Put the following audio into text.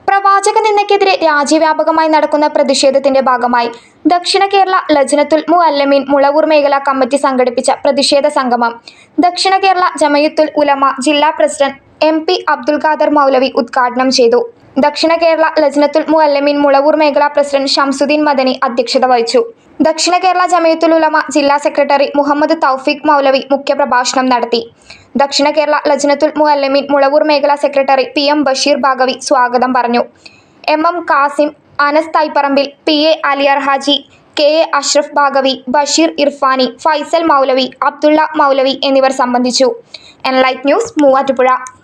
പ്രവാചക നിന്ദയ്ക്കെതിരെ രാജ്യവ്യാപകമായി നടക്കുന്ന പ്രതിഷേധത്തിന്റെ ഭാഗമായി ദക്ഷിണ കേരള ലജ്നത്തുൽ മുഅല്ലമീൻ മുളവൂർ മേഖലാ കമ്മിറ്റി സംഘടിപ്പിച്ച പ്രതിഷേധ സംഗമം ദക്ഷിണ കേരള ജമയത്തുൽ ഉലമ ജില്ലാ president M P Abdul Khader Maulavi ഉദ്ഘാടനം ചെയ്തു ദക്ഷിണ കേരള ലജ്നത്തുൽ മുഅല്ലമീൻ മുളവൂർ മേഖലാ പ്രസിഡന്റ് ഷംസുദ്ദീൻ മദനി അധ്യക്ഷത വഹിച്ചു ദക്ഷിണ കേരള ജമയത്തുൽ ഉലമ ജില്ലാ സെക്രട്ടറി മുഹമ്മദ് തൗഫീഖ് മൗലവി മുഖ്യപ്രഭാഷണം നടത്തി ദക്ഷിണ കേരള ലജ്നത്തുൽ മുഅല്ലമീൻ മുളവൂർ മേഖലാ secretary P M Basheer Baghavi സ്വാഗതം പറഞ്ഞു M M Kasim Anas Thaiparambil P A Aliyar Haji K A Ashraf Baghavi Basheer Irfani Faisal Maulavi Abdulla Maulavi എന്നിവർ സംബന്ധിച്ചു എൻലൈറ്റ് ന്യൂസ് മൂവാറ്റുപുഴ